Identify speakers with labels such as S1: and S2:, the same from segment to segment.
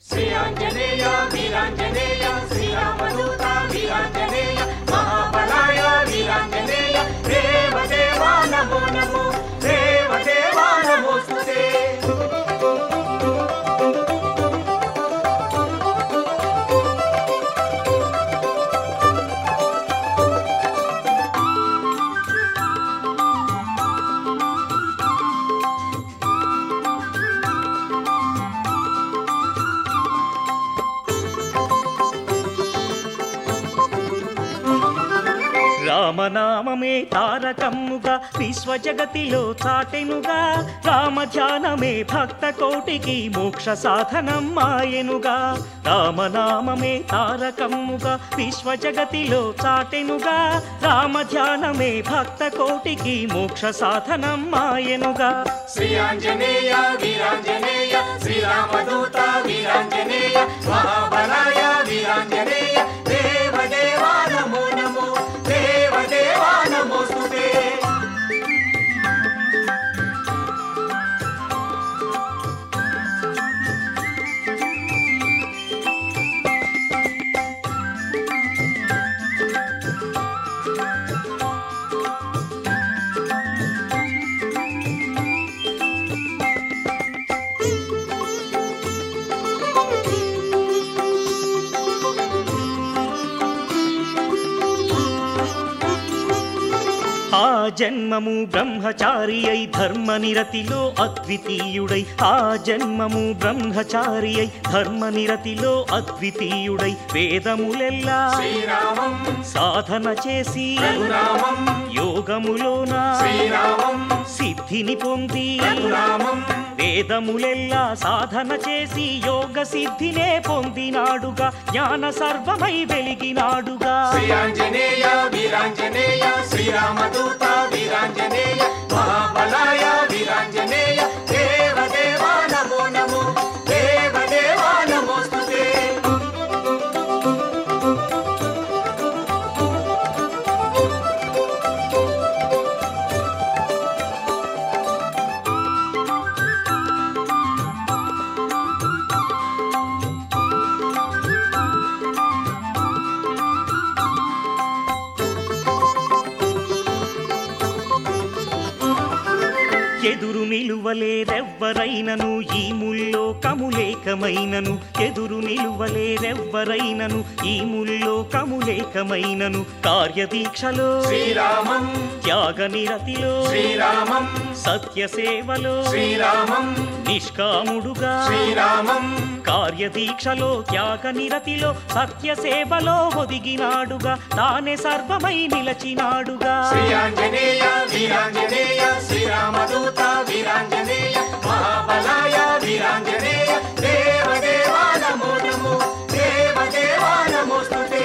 S1: శ్రీ ఆంజనేయ వీరాంజనేయ శ్రీరామదూత వీరాంజనేయ మహాబలాయ వీరాంజనేయ దేవదేవా నమో నమో దేవదేవా నమోస్తుతే
S2: రామనామమే తారకమ్ముగా విశ్వజగతిలో చాటెనుగా రామధ్యానమే భక్త కోటికి మోక్ష సాధనం మాయెనుగా రామనామమే తారకమ్ముగా విశ్వజగతిలో చాటెనుగా రామధ్యానమే భక్త కోటికి మోక్ష సాధనం మాయెనుగా
S1: శ్రీ ఆంజనేయ వీరాంజనేయ శ్రీరామదూత వీరాంజనేయ మహాబలాయ వీరాంజనేయ దేవదేవా నమో నమో దేవదేవా నమోస్తుతే
S2: ఆ జన్మము బ్రహ్మచారి అయి ధర్మ నిరతిలో అద్వితీయుడై ఆ జన్మము బ్రహ్మచారి అయి ధర్మ నిరతిలో అద్వితీయుడై వేదములెల్లా
S1: శ్రీరామం
S2: సాధన చేసి
S1: రఘురామం
S2: యోగములోన
S1: శ్రీరామం
S2: సిద్ధిని పొంది
S1: రఘురామం
S2: వేదములెల్లా సాధన చేసి యోగ సిద్ధినే పొందినాడుగా జ్ఞాన సర్వమై వెలిగినాడుగా
S1: శ్రీ ఆంజనేయ వీరాంజనేయ శ్రీరామదూత వీరాంజనేయ మహాబలాయ వీరాంజనేయ దేవదేవా నమో నమో దేవదేవా నమోస్తుతే
S2: ఎదురు నిలువలేరెవ్వరైనను ఈ ముల్లో కములేకమైనను ఎదురు నిలువలేరెవ్వరైనను ఈ ముల్లో కములేకమైనను కార్యదీక్షలో
S1: శ్రీరామం
S2: త్యాగ నిరతిలో
S1: శ్రీరామం
S2: సత్య సేవలో
S1: శ్రీరామం
S2: నిష్కాముడుగా
S1: శ్రీరామం
S2: కార్యదీక్షలో త్యాగ నిరతిలో సత్య సేవలో ఒదిగినాడుగా తానే సర్వమై నిలచినాడుగా
S1: శ్రీ ఆంజనేయ వీరాంజనేయ శ్రీరామదూత వీరాంజనేయ మహాబలాయ వీరాంజనేయ దేవదేవా నమో నమో దేవదేవా నమోస్తుతే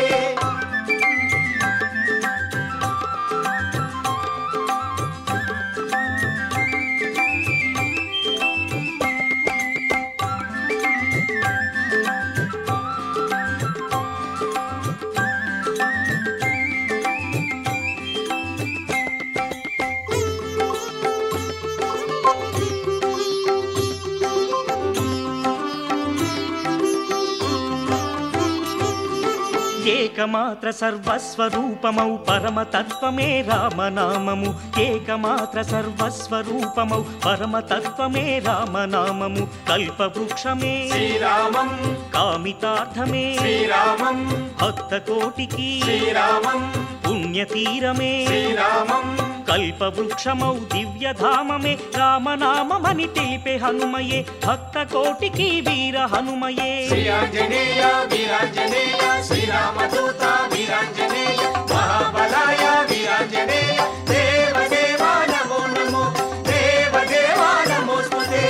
S2: ఏకమాత్ర సర్వస్వరూపమౌ పరమతత్వమే రామనామము ఏకమాత్ర సర్వస్వరూపమౌ పరమతత్వమే రామనామము కల్పవృక్షమే
S1: శ్రీరామం
S2: కామితార్థమే
S1: శ్రీరామం
S2: భక్త కోటికి
S1: శ్రీరామం
S2: పుణ్యతీరమే
S1: శ్రీరామం
S2: కల్పవృక్షమౌ దివ్యధామమే రామనామమని తెలిపే హనుమయే భక్త కోటికి వీర హనుమయే
S1: శ్రీ ఆంజనేయ వీరాంజనేయ శ్రీరామదూత వీరాంజనేయ మహాబలాయ వీరాంజనేయ దేవదేవా నమో నమో దేవదేవా నమోస్తుతే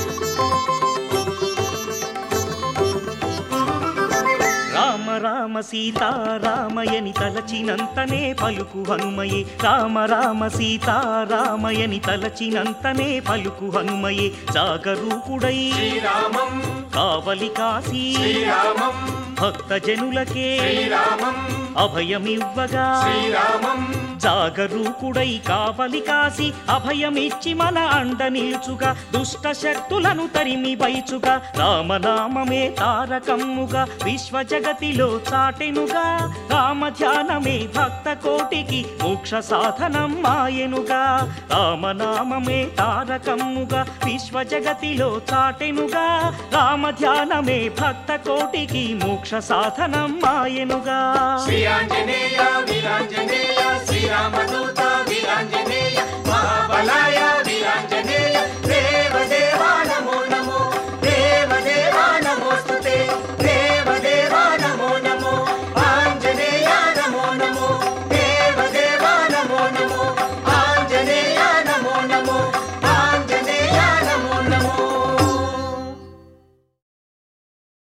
S2: రామ రామ సీతారామయని తలచినంతనే పలుకు హనుమయే రామ రామ సీతారామయని తలచినంతనే పలుకు హనుమయే జాగరూకుడై
S1: శ్రీరామం
S2: కావలి కాసి
S1: శ్రీరామం
S2: భక్త జనులకే
S1: శ్రీరామం
S2: అభయమివ్వగా
S1: శ్రీరామం
S2: జాగరూకుడై కావలి కాసి అభయమిచ్చి మన అండ నిల్చుగా దుష్ట శక్తులను తరిమి వైచుగా రామనామమే తారకమ్ముగా విశ్వ జగతిలో చాటెనుగా రామ ధ్యానమే భక్త కోటికి మోక్ష సాధనం మాయెనుగా రామనామమే తారకమ్ముగా విశ్వ జగతిలో చాటెనుగా రామ ధ్యానమే భక్త కోటికి మోక్ష సాధనం మాయెనుగా
S1: శ్రీ ఆంజనేయ వీరాంజనేయ శ్రీరామదూత వీరాంజనేయ మహాబలాయ